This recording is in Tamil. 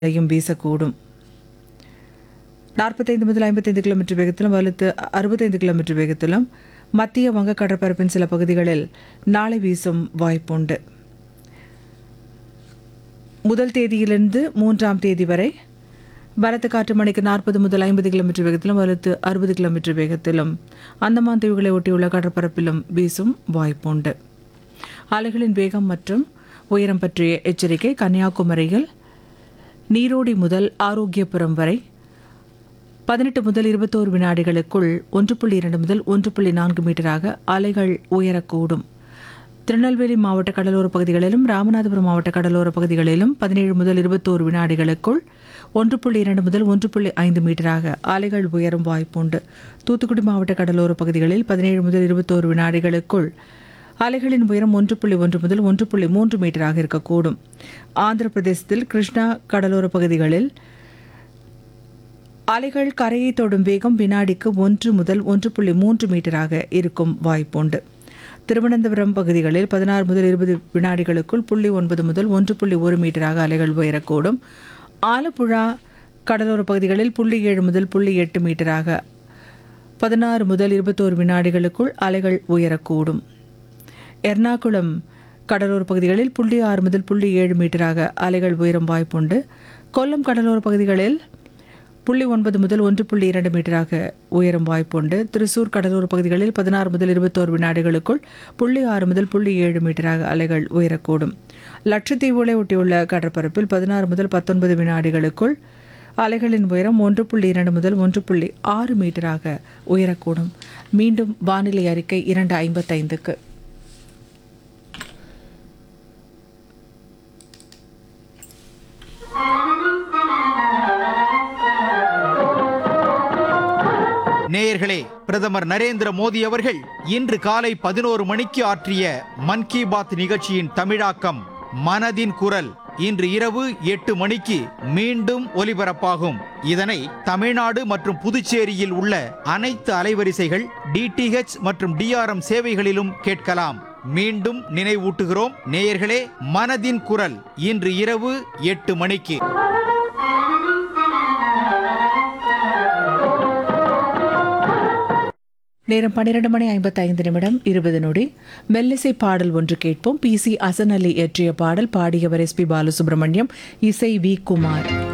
யும் வீசக்கூடும் நாற்பத்தைந்து முதல் ஐம்பத்தைந்து கிலோமீட்டர் வேகத்திலும் வலுத்து அறுபத்தைந்து கிலோமீட்டர் வேகத்திலும் மத்திய வங்க கடற்பரப்பின் சில பகுதிகளில் நாளை வீசும் வாய்ப்புண்டு முதல் தேதியிலிருந்து மூன்றாம் தேதி வரை பலத்த காற்று மணிக்கு நாற்பது முதல் ஐம்பது கிலோமீட்டர் வேகத்திலும் வலுத்து அறுபது கிலோமீட்டர் வேகத்திலும் அந்தமான் தீவுகளை ஒட்டியுள்ள கடற்பரப்பிலும் வீசும் வாய்ப்புண்டு அலைகளின் வேகம் மற்றும் உயரம் பற்றிய எச்சரிக்கை கன்னியாகுமரியில் நீரோடி முதல் ஆரோக்கியபுரம் வரை பதினெட்டு முதல் இருபத்தோரு வினாடிகளுக்குள் ஒன்று புள்ளி இரண்டு முதல் ஒன்று புள்ளி நான்கு மீட்டராக அலைகள் உயரக்கூடும் திருநெல்வேலி மாவட்ட கடலோர பகுதிகளிலும் ராமநாதபுரம் மாவட்ட கடலோர பகுதிகளிலும் பதினேழு முதல் இருபத்தோரு வினாடிகளுக்குள் ஒன்று புள்ளி இரண்டு முதல் ஒன்று புள்ளி ஐந்து மீட்டராக அலைகள் உயரும் வாய்ப்புண்டு தூத்துக்குடி மாவட்ட கடலோர பகுதிகளில் பதினேழு முதல் இருபத்தோரு வினாடிகளுக்குள் அலைகளின் உயரம் ஒன்று புள்ளி ஒன்று முதல் ஒன்று புள்ளி மூன்று மீட்டராக இருக்கக்கூடும் ஆந்திர பிரதேசத்தில் கிருஷ்ணா கடலோர பகுதிகளில் அலைகள் கரையை தொடும் வேகம் வினாடிக்கு ஒன்று முதல் ஒன்று புள்ளி மூன்று மீட்டராக இருக்கும் வாய்ப்புண்டு திருவனந்தபுரம் பகுதிகளில் பதினாறு முதல் இருபது வினாடிகளுக்குள் புள்ளி ஒன்பது முதல் ஒன்று புள்ளி ஒரு மீட்டராக அலைகள் உயரக்கூடும் ஆலப்புழா கடலோர பகுதிகளில் புள்ளி ஏழு முதல் புள்ளி எட்டு மீட்டராக பதினாறு முதல் இருபத்தோரு வினாடிகளுக்குள் அலைகள் உயரக்கூடும் எர்ணாகுளம் கடலோர பகுதிகளில் புள்ளி ஆறு முதல் புள்ளி ஏழு மீட்டராக அலைகள் உயரும் வாய்ப்புண்டு கொல்லம் கடலோர பகுதிகளில் புள்ளி ஒன்பது முதல் ஒன்று புள்ளி இரண்டு மீட்டராக உயரும் வாய்ப்புண்டு திருசூர் கடலோர பகுதிகளில் பதினாறு முதல் இருபத்தோரு வினாடிகளுக்குள் புள்ளி ஆறு முதல் புள்ளி ஏழு மீட்டராக அலைகள் உயரக்கூடும் லட்சத்தீவுகளை ஒட்டியுள்ள கடற்பரப்பில் பதினாறு முதல் பத்தொன்பது வினாடிகளுக்குள் அலைகளின் உயரம் ஒன்று புள்ளி இரண்டு முதல் ஒன்று புள்ளி ஆறு மீட்டராக உயரக்கூடும் மீண்டும் வானிலை அறிக்கை இரண்டு ஐம்பத்தைந்துக்கு நேயர்களே பிரதமர் நரேந்திர மோடி அவர்கள் இன்று காலை பதினோரு மணிக்கு ஆற்றிய மன் கி பாத் நிகழ்ச்சியின் தமிழாக்கம் மனதின் குரல் இன்று இரவு எட்டு மணிக்கு மீண்டும் ஒலிபரப்பாகும் இதனை தமிழ்நாடு மற்றும் புதுச்சேரியில் உள்ள அனைத்து அலைவரிசைகள் டிடிஹெச் மற்றும் டிஆர்எம் சேவைகளிலும் கேட்கலாம் மீண்டும் நினைவூட்டுகிறோம் நேயர்களே மனதின் குரல் இன்று இரவு எட்டு மணிக்கு நேரம் பன்னிரண்டு மணி ஐம்பத்தைந்து நிமிடம் இருபது நொடி மெல்லிசை பாடல் ஒன்று கேட்போம் பி சி அசன் அலி இயற்றிய பாடல் பாடியவர் எஸ் பி பாலசுப்ரமணியம் இசை வி குமார்